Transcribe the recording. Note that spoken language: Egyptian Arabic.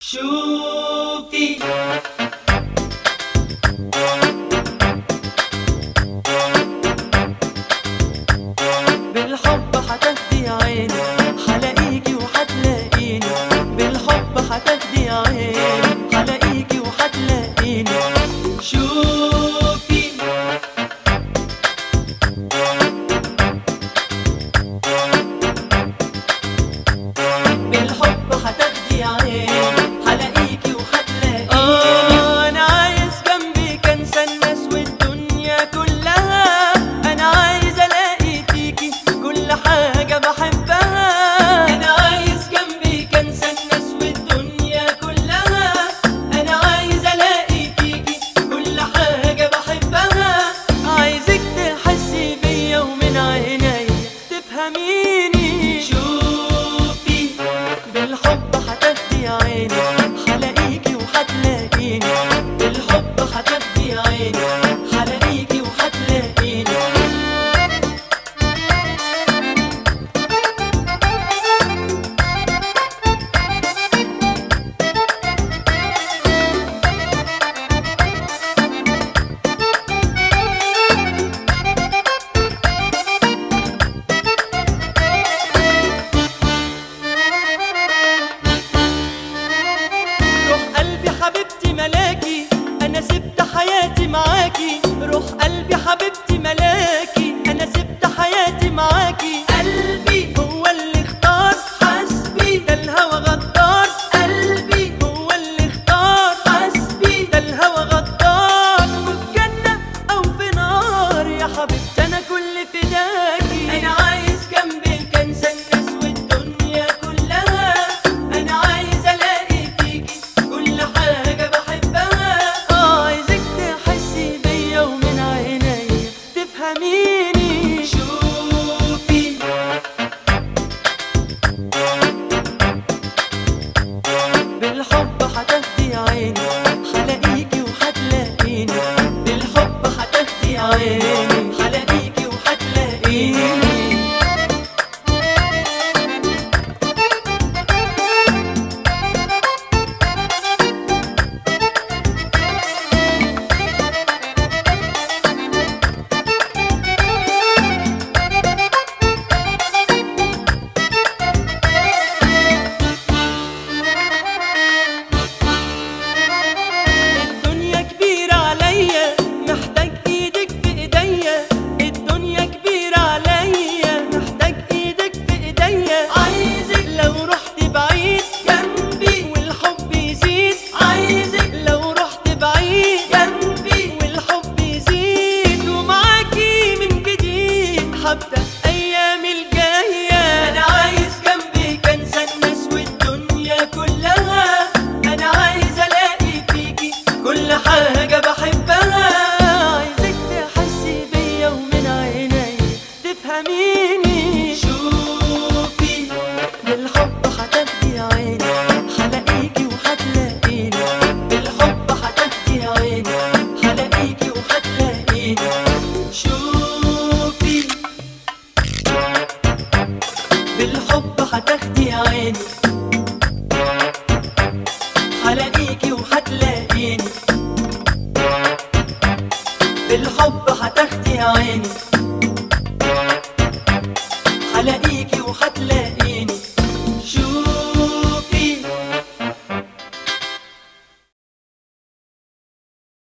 شوفي بالحب هتاخدي عيني هلاقيكي وهتلاقيني بالحب هتاخدي عيني هلاقيكي وهتلاقيني شوفي بالحب هتاخدي عيني هلاقيكي وهتلاقيني آه انا عايز جنبي انسى الناس والدنيا كلها انا عايز الاقي فيكي كل حاجه بحبها انا عايز جنبي انسى الناس والدنيا كلها انا عايز الاقي فيكي كل حاجه بحبها عايزك تحسي بيا ومن عيني تفهميني شوفي بالحب هتاخدي عيني هلاقيكي وهتلاقيني بالحب هتاخدي عيني هلاقيكي وهتلاقيني روح قلبي حبيبتي ملاكي انا سبت حياتي معاكي روح قلبي حبيبتي ملاكي انا سبت حياتي معاكي قلبي هو اللي اختار حسبي ده الهوى غدار قلبي هو اللي اختار حسبي ده الهوى غدار وفي جنة او في نار يا حبيبتي انا كل فداكي انا عايز جنبك انسى الناس والدنيا كلها انا عايز الاقي فيكي كل حاجه بحبها آه، عايزك تحسي بيا ومن عيني تفهميني شوفي بالحب هتاخدي عيني هلاقيكي وهتلاقيني بالحب هتاخدي عيني هلاقيكي وهتلاقيني الدنيا كبيرة عليا محتاج ايدك في ايديا الدنيا كبيرة عليا محتاج ايدك في ايديا عايزك لو رحت بعيد جنبي والحب يزيد عايزك لو رحت بعيد جنبي والحب يزيد ومعاكي من جديد هبدأ ايامي الجاية انا عايز جنبي انسى الناس والدنيا كلها انا عايز الاقي فيكي كل حاجة بحبها عايزك تحسي بيا ومن عيني تفهميني شوفي بالحب هتاخدي عيني هلاقيكي وهتلاقيني بالحب هتاخدي عيني هلاقيكي وهتلاقيني شوفي بالحب هتاخدي عيني هلاقيكي وهتلاقيني بالحب هتاخدي عيني